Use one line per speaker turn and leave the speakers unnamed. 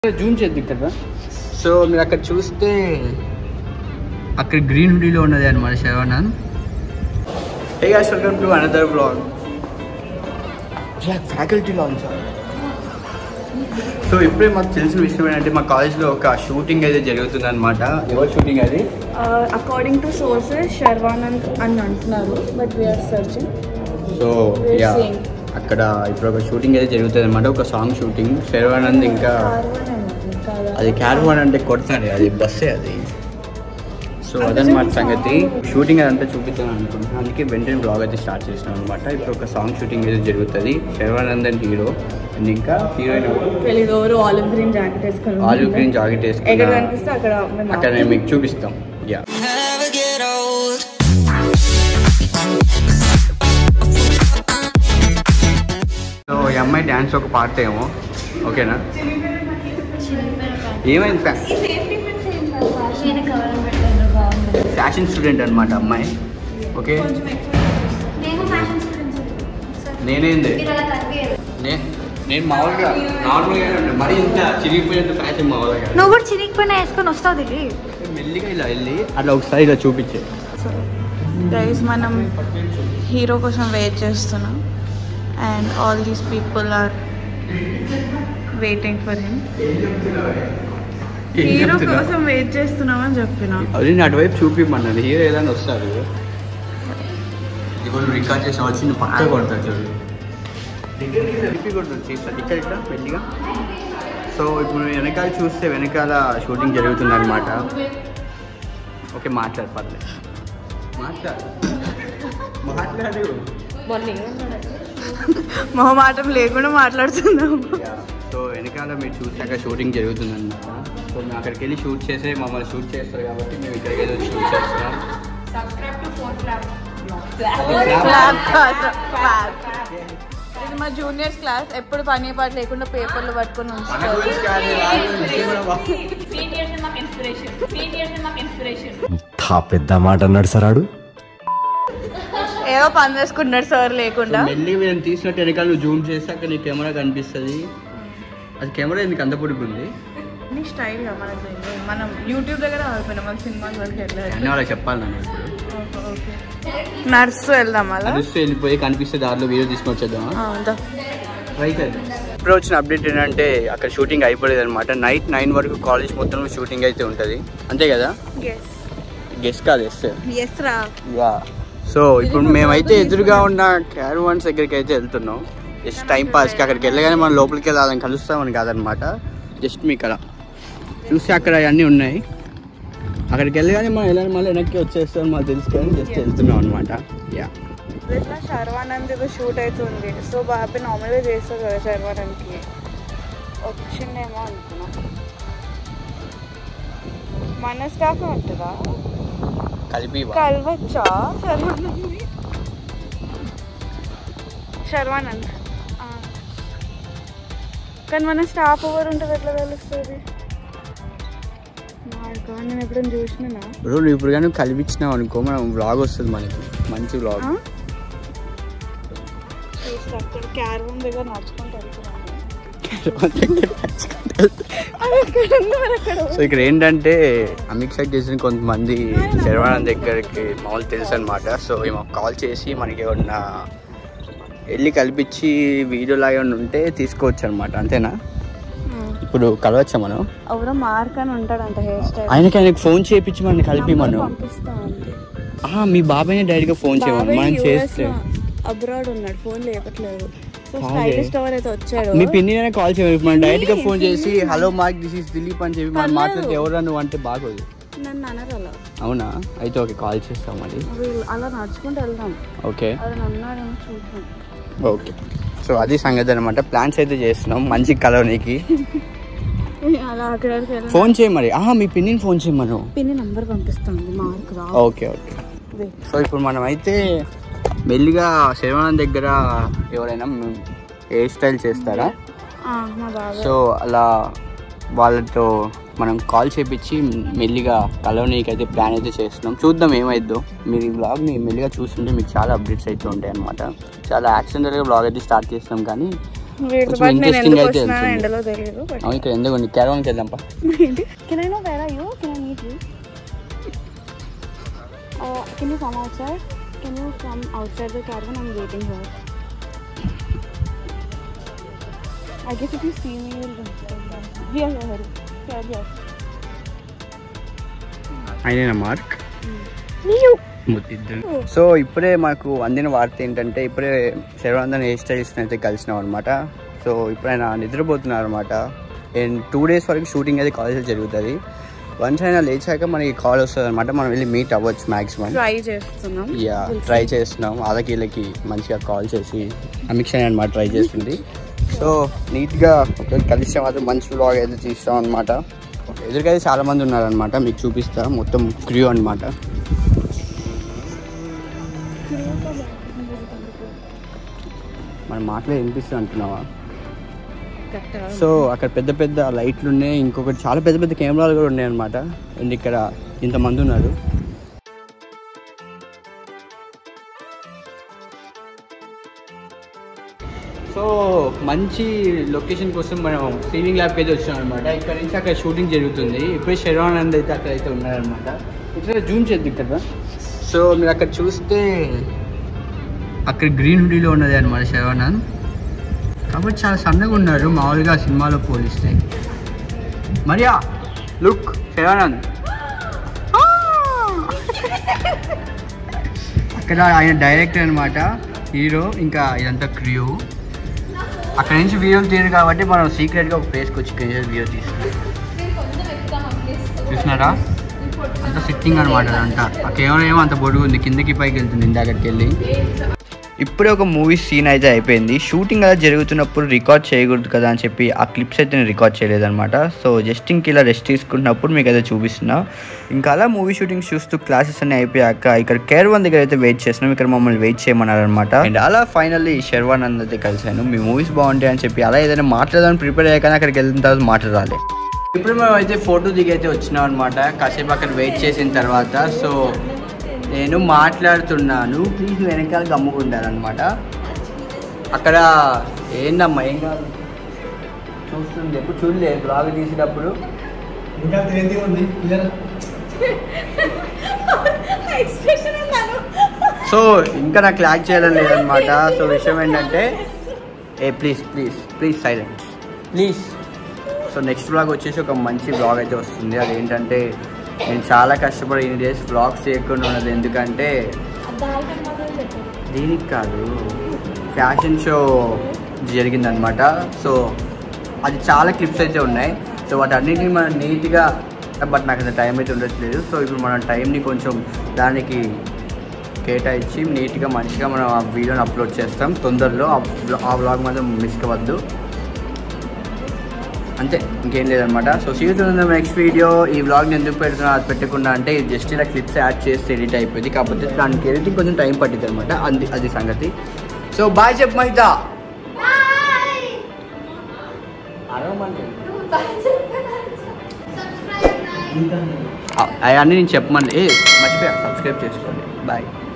Zoom చేద్దాం కదా so మీరు అక్కడ చూస్తే అక్కడ గ్రీన్ హుడీలో ఉన్నది అనమాట Saravanan hey guys welcome to another blog faculty launch so ఇప్పుడే మాకు తెలిసిన విషయం ఏంటంటే మా కాలేజ్లో ఒక షూటింగ్ అయితే జరుగుతుంది అనమాట ఎవరు షూటింగ్ అది
అకార్డింగ్ టు సోర్సెస్ శర్వానంద్ అని అంటున్నారు but we're searching
so
We're
yeah
seeing.
అక్కడ ఇప్పుడు ఒక షూటింగ్ అయితే జరుగుతుంది అనమాట ఒక సాంగ్ షూటింగ్ శర్వానంద్ ఇంకా అది క్యారవాన్ అంటే కొడతాడు అది బస్సే అది సో అదనమాట సంగతి షూటింగ్ అదంతా చూపిద్దాం అనుకుంటున్నాను అందుకే వెంటనే బ్లాగ్ అయితే స్టార్ట్ చేసినాం అనమాట ఇప్పుడు ఒక సాంగ్ షూటింగ్ అయితే జరుగుతుంది శర్వానందన్ హీరో అండ్ ఇంకా హీరోయిన్
తెలీదు ఎవరు ఆలివ్ గ్రీన్ జాకెట్ వేసుకొని
ఆలివ్ గ్రీన్ జాకెట్
ఎక్కడ
వేసుకున్న
కనిపిస్తే అక్కడ మేము
అక్కడ నేను మీకు చూపిస్తాం yeah
never get old.
So ఈ అమ్మాయి డ్యాన్స్ ఒక పార్ట్ ఏమో ఓకేనా ఏమైంది ఫ్యా- ఫ్యాషన్ స్టూడెంట్ అనమాట అమ్మాయి ఓకే నేనేంది నే- నేను మామూలుగా నార్మల్గా మరి ఇంత చిరిగిపోయినంత ఫ్యాషన్ మామూలుగా
నువ్వు కూడా చిరిగిపోయినా వేసుకొని వస్తావు దిగి
మెల్లిగా ఇలా వెళ్ళి అట్లా ఒకసారి ఇలా చూపించే
గైస్ మనం హీరో కోసం వెయిట్ చేస్తున్నాం and all these people are waiting for him hero కోసం వెయిట్ చేస్తున్నామని చెప్పిన
అది నేను అటువైపు చూపిమన్నది హీరో ఏదైనా వస్తారు ఇది కూడా రికార్డ్ చేసిన వచ్చింది పక్క కొడతాడు చూడు తిప్పి కొడుతుంది తీస్తా ఇక్కడ ఇక్కడ మెల్లిగా సో ఇప్పుడు వెనకాల చూస్తే వెనకాల షూటింగ్ జరుగుతుంది అనమాట ఓకే మాట్లాడు పర్లేదు మాట్లాడు మాట్లాడు
మొహమాటం లేకుండా మాట్లాడుతున్నాము
సో వెనకాల మీరు చూసాక షూటింగ్ జరుగుతుంది అనమాట సో మేము అక్కడికి వెళ్ళి షూట్ చేసే మమ్మల్ని షూట్ చేస్తారు కాబట్టి మేము ఇక్కడికి వెళ్ళి షూట్ చేస్తాం
క్లాప్ కాదు, క్లాప్. ఇది మా జూనియర్స్ క్లాస్ ఎప్పుడు పని పాట లేకుండా పేపర్లు పట్టుకొని
మన
ఉంచుతారు
గురించి కాదు, వాళ్ళ గురించి కూడా వా-
ఇంత పెద్ద మాట అన్నాడు సరాడు
ఏదో పని చేసుకుంటున్నాడు సార్ లేకుండా
మెల్లి మేము తీసినట్టు వెనకాల నువ్వు జూమ్ చేసాక నీ కెమెరా కనిపిస్తుంది అది కెమెరా ఎందుకు అంత పొడుగుంది
నీ స్టైల్ గా మనకి తెలియదు. మనం యూట్యూబ్ దగ్గర ఆగిపోయినాం మన సినిమాకి వరకు వెళ్ళలేదు
అన్నీ వాళ్ళకి చెప్పాలి నన్ను ఇప్పుడు
నర్సు వెళ్దాం అలా
నడుస్తూ వెళ్ళిపోయి కనిపిస్తే దారిలో వీడియో తీసుకొని వచ్చేద్దామా ట్రై చేద్దాం ఇప్పుడు వచ్చిన అప్డేట్ ఏంటంటే అక్కడ షూటింగ్ అయిపోలేదు అనమాట నైట్ నైన్ వరకు కాలేజ్ మొత్తం షూటింగ్ అయితే ఉంటుంది అంతే కదా గెస్ట్ కాదు ఎస్
ఎస్ రా
యా సో ఇప్పుడు మేమైతే ఎదురుగా ఉన్న క్యారవాన్స్ దగ్గరికి అయితే వెళ్తున్నాం జస్ట్ టైం పాస్కి అక్కడికి వెళ్ళగానే మనం లోపలికి వెళ్ళాలని కలుస్తామని కాదనమాట జస్ట్ మీకు అలా చూస్తే అక్కడ అవన్నీ ఉన్నాయి అక్కడికి వెళ్ళగానే మనం వెళ్ళాలి మళ్ళీ వెనక్కి వచ్చేస్తాం మాకు తెలుసుకొని జస్ట్ వెళ్తున్నాం అనమాట యా
శర్వానంద్ షూట్ అవుతుంది సో బాబీ నార్మల్గా చేస్తారు కదా శర్వానంద్కి వచ్చిందేమో అనుకున్నా మన స్టాఫ్ ఉంటుందా
కలిపి వా.
కలవచ్చా శర్వానంద్ శర్వానంద్ ఆ. కానీ మన స్టాఫ్ ఎవరు ఉంటుంది ఎట్లా తెలుస్తుంది నాకు నేను ఎప్పుడైనా చూసినా
బ్రో నువ్వు ఇప్పుడు కానీ కలిపించినావు అనుకో మనం వ్లాగ్ వస్తుంది మనకి మంచి వ్లాగ్
అక్కడ క్యారవం దగ్గర నడుచుకుంటూ వెళ్తున్నాను
సో ఇక్కడ ఏంటంటే అమిత్ షా చేసిన కొంతమంది శర్వానంద్ దగ్గరికి మామూలు తెలుసు అనమాట సో మాకు కాల్ చేసి మనకి ఏమన్నా వెళ్ళి కల్పించి వీడియో లాగా ఏమన్నా ఉంటే తీసుకోవచ్చు అనమాట అంతేనా ఇప్పుడు కలవచ్చా మనం
ఎవరో మార్క్ అని ఉంటాడంట హెయిర్ స్టైల్
ఆయనకి ఆయనకి ఫోన్ చేయించి మనం కలిపి మనం
పంపిస్తా ఉంది
ఆహా, మీ బాబాయ్ని డైరెక్ట్గా ఫోన్ చేయమని మనం చేస్తే
అబ్రాడ్ ఉన్నాడు ఫోన్ లేపట్లేదు సో
కాదే.
స్టైలిస్ట్ ఎవరైతే వచ్చాడో
మీ పిన్నినే కాల్ చేయమని మనం డైరెక్ట్గా ఫోన్ చేసి hello Mark this is Dilip అని చెప్పి మనం
పర్లేదు.
మాట్లాడితే ఎవరు నువ్వు అంటే బాగోదు
నన్ను అనరు అలా
అవునా అయితే ఓకే కాల్ చేస్తాం మరి
వీళ్ళు అలా నడుచుకుంటూ వెళ్దాం
ఓకే
అది అన్నాడేమో చూద్దాం
ఓకే సో అది సంగతి అనమాట ప్లాన్స్ అయితే చేస్తున్నాం మంచి కలవనీకి
అలా అక్కడికి వెళ్ళి
ఫోన్ చేయి మరి ఆహా మీ పిన్నిని ఫోన్ చేయమను
పిన్ని నంబర్ పంపిస్తాను మార్క్ రా
ఓకే ఓకే సో ఇప్పుడు మనం అయితే మెల్లిగా శర్వానంద్ దగ్గర ఎవరైనా హెయిర్ స్టైల్ చేస్తారా
ఆ, మా బాబాయ్
సో అలా వాళ్ళతో మనం కాల్ చేపించి మెల్లిగా కలవనీకి అయితే ప్లాన్ అయితే చేస్తున్నాం చూద్దాం ఏమైద్దో మీరు ఈ బ్లాగ్ని మెల్లిగా చూస్తుంటే మీకు చాలా అప్డేట్స్ అయితే ఉంటాయి అనమాట చాలా యాక్సిడెంటల్గా బ్లాగ్ అయితే స్టార్ట్ చేస్తున్నాం కానీ
వీటితో
కొంచెం
పాటు నేను
interesting
ఎందుకు
అయితే
వచ్చినా
వెళ్తుంది.
ఎండలో తెలియదు బట్
అవును ఇక్కడ ఎందుకు క్యారవాన్కి వెళ్దాంపా
can I know where are you can I meet you can you come outside can you come outside the caravan I'm waiting for I guess if you see me, you'll Here, here, here. Here, here.
అయినా Mark so ఇప్పుడే మాకు అందిన వార్త ఏంటంటే ఇప్పుడే శర్వానందన్ hair stylist అయితే కలిసినాం అనమాట so ఇప్పుడు ఆయన నిద్రపోతున్నారు అనమాట అండ్ టూ డేస్ వరకు షూటింగ్ అయితే కాలేజ్లో జరుగుతుంది వన్స్ అయినా లేచాక మనకి కాల్ వస్తుంది అనమాట మనం వెళ్ళి మీట్ అవ్వచ్చు మ్యాక్సిమం
ట్రై చేస్తున్నాం
యా ట్రై చేస్తున్నాం వాళ్ళకి మంచిగా కాల్ చేసి అమిక్ష అనమాట ట్రై చేస్తుంది సో నీట్గా ఒకవేళ కలిస్తే మాత్రం మంచి వ్లాగ్ అయితే తీస్తాం అనమాట ఎదురుకైతే చాలా మంది ఉన్నారనమాట మీకు చూపిస్తా మొత్తం క్రియూ అనమాట మన మాటలే వినిపిస్తుంది అంటున్నావా సో అక్కడ పెద్ద పెద్ద లైట్లు ఉన్నాయి ఇంకొకటి చాలా పెద్ద పెద్ద కెమెరాలు కూడా ఉన్నాయి అనమాట అండ్ ఇక్కడ ఇంతమంది ఉన్నారు సో మంచి లొకేషన్ కోసం మనం స్ట్రీమింగ్ ల్యాబ్కి అయితే వచ్చాం అనమాట ఇక్కడ నుంచి అక్కడ షూటింగ్ జరుగుతుంది ఇప్పుడే శర్వానంద్ అయితే అక్కడ అయితే ఉన్నారనమాట ఇక్కడ జూమ్ చేద్ది ఇక్కడ సో మీరు అక్కడ చూస్తే అక్కడ గ్రీన్ హుడీలో ఉన్నది అనమాట శర్వానంద్ కాబట్టి చాలా సన్నగా ఉన్నారు మామూలుగా సినిమాలో పోలిస్తే మరియా లుక్ శర్వానంద్ అక్కడ ఆయన డైరెక్టర్ అనమాట హీరో ఇంకా ఇదంతా క్రియూ అక్కడ నుంచి వీడియోలు తీయరు కాబట్టి మనం సీక్రెట్గా ఒక ప్లేస్కి వచ్చి వీడియో తీసుకున్నాం చూసినారా అంత సిట్టింగ్ అనమాట అదంతా ఆ కెమెరా ఏమో అంత పొడుగు ఉంది కిందకి పైకి వెళ్తుంది ఇందాకడికి వెళ్ళి ఇప్పుడే ఒక మూవీ సీన్ అయితే అయిపోయింది షూటింగ్ అలా జరుగుతున్నప్పుడు రికార్డ్ చేయకూడదు కదా అని చెప్పి ఆ క్లిప్స్ అయితే నేను రికార్డ్ చేయలేదన్నమాట సో జస్ట్ ఇంక ఇలా రెస్ట్ తీసుకుంటున్నప్పుడు మీకు అయితే చూపిస్తున్నా ఇంకా అలా మూవీ షూటింగ్ చూస్తూ క్లాసెస్ అన్ని అయిపోయాక ఇక్కడ కేర్ వన్ దగ్గర అయితే వెయిట్ చేస్తున్నాం ఇక్కడ మమ్మల్ని వెయిట్ చేయమన్నారు అనమాట అండ్ అలా ఫైనల్లీ శర్వానంద్ అయితే కలిసాను మీ మూవీస్ బాగుంటాయి అని చెప్పి అలా ఏదైనా మాట్లాడదామని ప్రిపేర్ అయ్యాక అక్కడికి వెళ్ళిన తర్వాత మాట్లాడాలి ఇప్పుడు మేము అయితే ఫోటో దిగి అయితే వచ్చినాం అనమాట కాసేపు అక్కడ వెయిట్ చేసిన తర్వాత సో నేను మాట్లాడుతున్నాను ప్లీజ్ వెనకాల గమ్ముకుంటారనమాట అక్కడ ఏందమ్మా ఏం కాదు చూస్తుంది ఎప్పుడు చూడలే బ్లాగ్ తీసేటప్పుడు సో ఇంకా నాకు క్లాక్ చేయడం లేదనమాట సో విషయం ఏంటంటే ఏ please please please silent please so next blog వచ్చేసి ఒక మంచి బ్లాగ్ అయితే వస్తుంది అదేంటంటే నేను చాలా కష్టపడి ఇన్ని డేస్ బ్లాగ్స్ చేయకుండా ఉన్నది ఎందుకంటే దీనికి కాదు ఫ్యాషన్ షో జరిగిందనమాట సో అది చాలా క్లిప్స్ అయితే ఉన్నాయి సో వాటన్నిటిని మనం నీట్గా బట్ నాకు అంత టైం అయితే ఉండట్లేదు సో ఇప్పుడు మనం టైంని కొంచెం దానికి కేటాయించి నీట్గా మంచిగా మనం ఆ వీడియోని అప్లోడ్ చేస్తాం తొందరలో ఆ బ్లా- ఆ బ్లాగ్ మాత్రం మిస్ అవ్వద్దు అంతే ఇంకేం లేదనమాట సో సీజన్ నెక్స్ట్ వీడియో ఈ వ్లాగ్ని ఎందుకు పెడుతున్నా అది పెట్టకుండా అంటే ఇది జస్ట్ ఇలా క్లిప్స్ యాడ్ చేసి ఎడిట్ అయిపోయింది కాకపోతే దానికి ఎడిటింగ్ కొంచెం టైం పట్టింది అనమాట అది అది సంగతి సో బాయ్ చెప్పు మహిత అవన్నీ నేను చెప్పమని ఏ మర్చిపోయా సబ్స్క్రైబ్ చేసుకోండి బాయ్